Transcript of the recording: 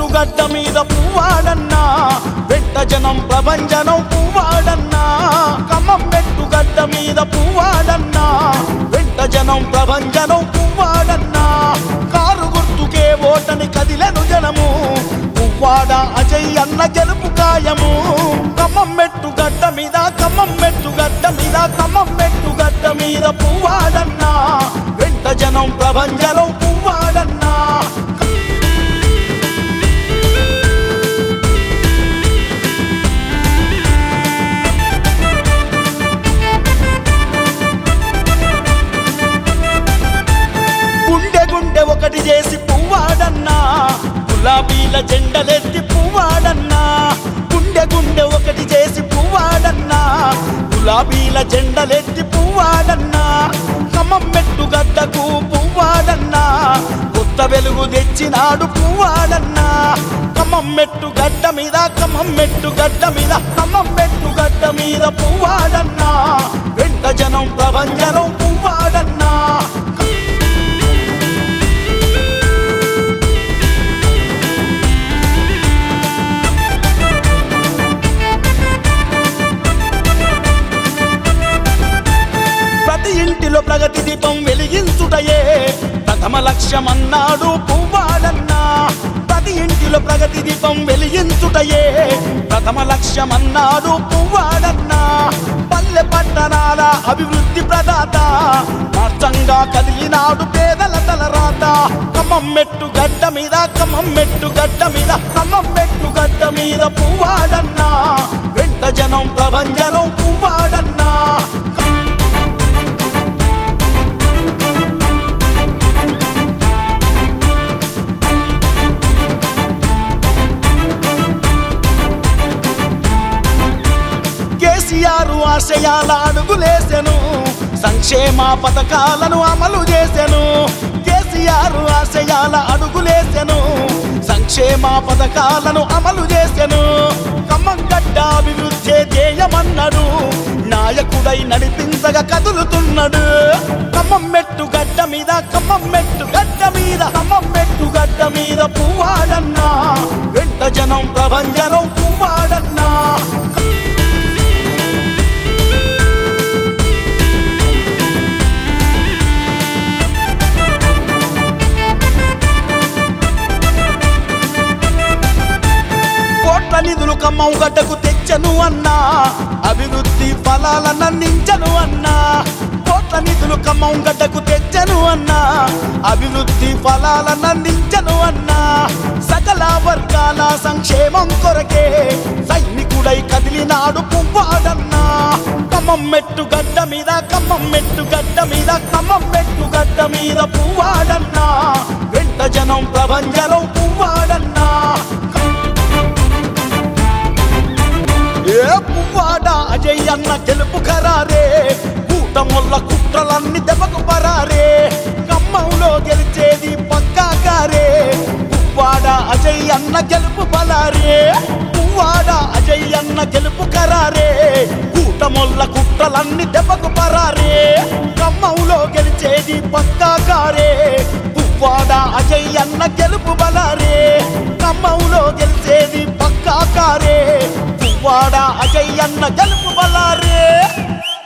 మెట్టుగడ్డ మీద పువ్వాడన్నా వెంట జనం ప్రభంజనం పువ్వాడన్నా ఖమ్మం మెట్టుగడ్డ మీద పువ్వాడన్నా వెంట జనం ప్రభంజనం పువ్వాడన్నా కారు గుర్తుకే ఓటని కదిలెను జనము పువ్వాడ అజయ్ అన్న గెలుపు కాయము ఖమ్మం మెట్టుగడ్డ మీద ఖమ్మం మెట్టుగడ్డ మీద ఖమ్మం మెట్టుగడ్డ మీద పువ్వాడన్నా వెంట జనం ప్రభంజనం పువ్వాడన్నా గుండె గుండె ఒకటి చేసి పువ్వాడన్నా గులాబీల జెండలెత్తి పువ్వాడన్నా గుండె గుండె ఒకటి చేసి పువ్వాడన్నా గులాబీల జెండలెత్తి పువ్వాడన్నా ఖమ్మం మెట్టు గడ్డకు పువ్వాడన్నా కొత్త వెలుగు తెచ్చినాడు పువ్వాడన్నా ఖమ్మం మెట్టు గడ్డ మీద ఖమ్మం మెట్టు గడ్డ మీద ఖమ్మం మెట్టు గడ్డ మీద పువ్వాడన్నా వెంట జనం ప్రభంజనం పువ్వాడన్నా ప్రతి ఇంటిలో ప్రగతి దీపం వెలిగించుటయే ప్రథమ లక్ష్యమన్నాడు పువ్వాడన్నా ప్రతి ఇంటిలో ప్రగతి దీపం వెలిగించుటయే ప్రథమ లక్ష్యమన్నాడు పువ్వాడన్నా పల్లె పట్టణాల అభివృద్ధి ప్రదాత మార్చంగా కదిలినాడు పేదల తలరాత ఖమ్మం మెట్టు గడ్డ మీద ఖమ్మం మెట్టు గడ్డ మీద ఖమ్మం మెట్టు గడ్డ మీద పువ్వాడన్నా వెంట జనం ప్రభంజనం పువ్వాడన్నా కేసీఆర్ ఆశయాల అడుగులేసెను సంక్షేమ పథకాలను అమలు చేసెను కేసీఆర్ ఆశయాల అడుగులేసెను సంక్షేమ పథకాలను అమలు చేసెను ఖమ్మం గడ్డ అభివృద్ధి ధ్యేయమన్నాడు నాయకుడై నడిపించగా కదులుతున్నాడు ఖమ్మం మెట్టు గడ్డ మీద ఖమ్మం మెట్టు గడ్డ మీద ఖమ్మం మెట్టు గడ్డ మీద పువ్వాడన్నా వెంట జనం ప్రభంజనం పువ్వాడన్నా కోట్ల నిధులు ఖమ్మం గడ్డకు తెచ్చను అన్నా అభివృద్ధి ఫలాలనందించను అన్నా కోట్ల నిధులు ఖమ్మం గడ్డకు తెచ్చను అన్నా అభివృద్ధి ఫలాలనందించను అన్నా సకల వర్గాల సంక్షేమం కొరకే సైనికుడై కదిలినాడు పువ్వాడన్నా ఖమ్మం మెట్టు గడ్డ మీద ఖమ్మం మెట్టు గడ్డ మీద ఖమ్మం మెట్టు గడ్డ మీద పువ్వాడన్నా వెంట జనం ప్రభంజనం పువ్వాడన్నా ఏ పువ్వాడ అజయ్ అన్న గెలుపు ఖరారే కూటముల్ల కుట్రలన్నీ దెబ్బకు పరారే ఖమ్మంలో గెలిచేది పక్కా కారే పువ్వాడ అజయ్ అన్న గెలుపు బలారే పువ్వాడ అజయ్ అన్న గెలుపు ఖరారే కూటముల్ల కుట్రలన్నీ దెబ్బకు పరారే ఖమ్మంలో గెలిచేది పక్కా కారే పువ్వాడ అజయ్ అన్న గెలుపు బలారే ఖమ్మంలో గెలిచేది పక్కా కారే పువ్వాడ అజయ్ అన్న గెలుపు బలారే